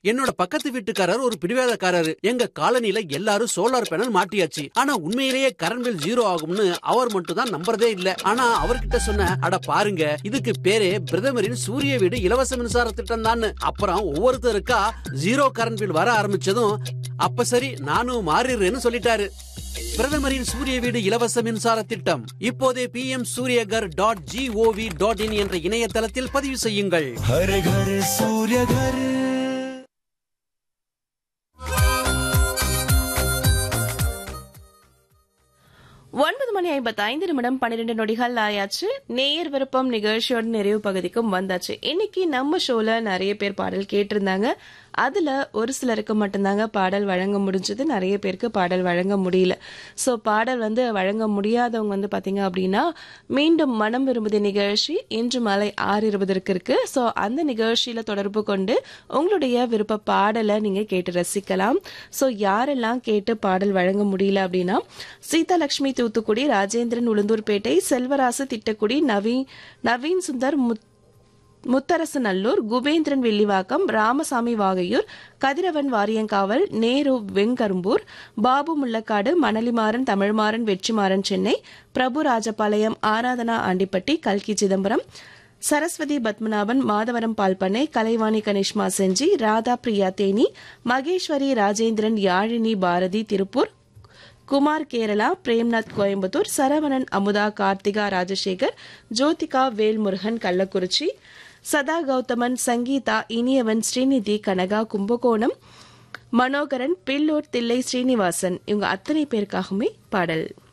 என்னோட பக்கத்து வீட்டுக்காரர் ஒரு பிடிவாதக்காரரு எங்க காலனில எல்லாரும் சோலார் பேனல் மாட்டியாச்சு ஆனா உண்மையிலேயே கரண்ட் பில் ஜீரோ ஆகும்னு அவர் மட்டும் தான் நம்புறதே இல்ல ஆனா அவர்கிட்ட சொன்ன அட பாருங்க இதுக்கு பேரே பிரதமரின் சூரிய வீடு இலவச மின்சார திட்டம் தான் அப்புறம் ஒவ்வொருத்தருக்கா ஜீரோ கரண்ட் பில் வர ஆரம்பிச்சதும் அப்ப சரி நானும் மாறிடுறேன்னு சொல்லிட்டாரு பிரதமரின் சூரிய வீடு இலவச மின்சார திட்டம் இப்போதே P M Suryaghar dot gov dot in என்ற இணையதளத்தில் பதிவு செய்யுங்கள் हर घर सूर्य घर ஒன்பது மணி ஐம்பத்தி ஐந்து நிமிடம் பன்னிரெண்டு நொடிகள் ஆயாச்சு நேயர் விருப்பம் நிகழ்ச்சியோட நிறைவு பகுதிக்கும் வந்தாச்சு இன்னைக்கு நம்ம ஷோல நிறைய பேர் பாடல் கேட்டிருந்தாங்க அதுல ஒரு சிலருக்கு மட்டும்தாங்க பாடல் வழங்க முடிஞ்சது நிறைய பேருக்கு பாடல் வழங்க முடியல சோ பாடல் வந்து வழங்க முடியாதவங்க வந்து பாத்தீங்க அப்படின்னா மீண்டும் மனம் விரும்புதி நிகழ்ச்சி இன்று மாலை ஆறு இருபதற்கு இருக்கு சோ அந்த நிகழ்ச்சியில தொடர்பு கொண்டு உங்களுடைய விருப்ப பாடலை நீங்க கேட்டு ரசிக்கலாம் சோ யாரெல்லாம் கேட்டு பாடல் வழங்க முடியல அப்படின்னா சீதாலட்சுமி தூத்துக்குடி ராஜேந்திரன் உளுந்தூர்பேட்டை செல்வராசு திட்டக்குடி நவீன் நவீன் சுந்தர் முத் முத்தரசு நல்லூர் குபேந்திரன் வெள்ளிவாக்கம் ராமசாமி வாகையூர் கதிரவன் வாரியங்காவல் நேரு வெங்கரும்பூர் பாபு முள்ளக்காடு மணலிமாறன் தமிழ்மாறன் வெற்றிமாறன் சென்னை பிரபு ராஜபாளையம் ஆராதனா ஆண்டிப்பட்டி கல்கி சிதம்பரம் சரஸ்வதி பத்மநாபன் மாதவரம் பால்பண்ணை கலைவாணி கனிஷ்மா செஞ்சி ராதா பிரியா தேனி மகேஸ்வரி ராஜேந்திரன் யாழினி பாரதி திருப்பூர் குமார் கேரளா பிரேம்நாத் கோயம்புத்தூர் சரவணன் அமுதா கார்த்திகா ராஜசேகர் ஜோதிகா வேல்முருகன் கள்ளக்குறிச்சி சதா கௌதமன் சங்கீதா இனியவன் ஸ்ரீநிதி கனகா கும்பகோணம் மனோகரன் பில்லூர் தில்லை ஸ்ரீனிவாசன் இவங்க அத்தனை பேருக்காகவுமே பாடல்